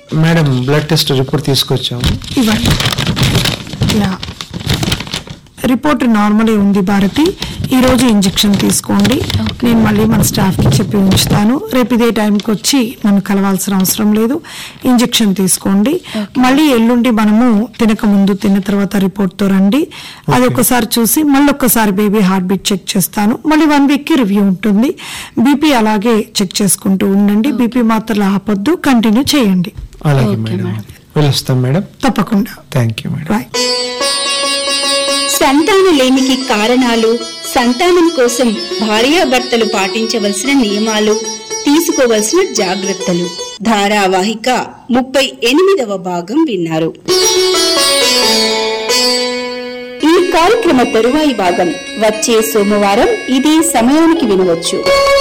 Madam blood test report తీసుకొచ్చాము ఇవ్వండి yeah report నార్మలే ఉంది భారతి ఈ రోజు ఇంజెక్షన్ తీసుకోండి నేను మళ్ళీ మన స్టాఫ్ కి చెప్పి ఉంచుతాను రేపు ఇదే టైంకి వచ్చి నన్ను కలవాల్సిన అవసరం లేదు ఇంజెక్షన్ తీసుకోండి మళ్ళీ ఎల్లుండి మనము తినక ముందు తిన్న తర్వాత రిపోర్ట్ తో రండి అది ఒకసారి చూసి మళ్ళీ ఒక్కసారి బేబీ హార్ట్ బీట్ చెక్ చేస్తాను మళ్ళీ వన్ వీక్ కి రివ్యూ ఉంటుంది బీపీ అలాగే చెక్ చేసుకుంటూ ఉండండి బీపీ మాత్రలు ఆపొద్దు కంటిన్యూ చేయండి అలాగే Okay, మేడం మేడం. వెళ్ళొస్తాం మేడం తప్పకుండా థ్యాంక్ యూ మేడం రైట్ సంతాన లేమికి కారణాలు సంతానం కోసం భార్యాభర్తలు పాటించవలసిన నియమాలు తీసుకోవలసిన జాగ్రత్తలు ధారావాహిక ముప్పై ఎనిమిదవ భాగం విన్నారు ఈ కార్యక్రమ తరువాయి భాగం వచ్చే సోమవారం ఇదే సమయానికి వినవచ్చు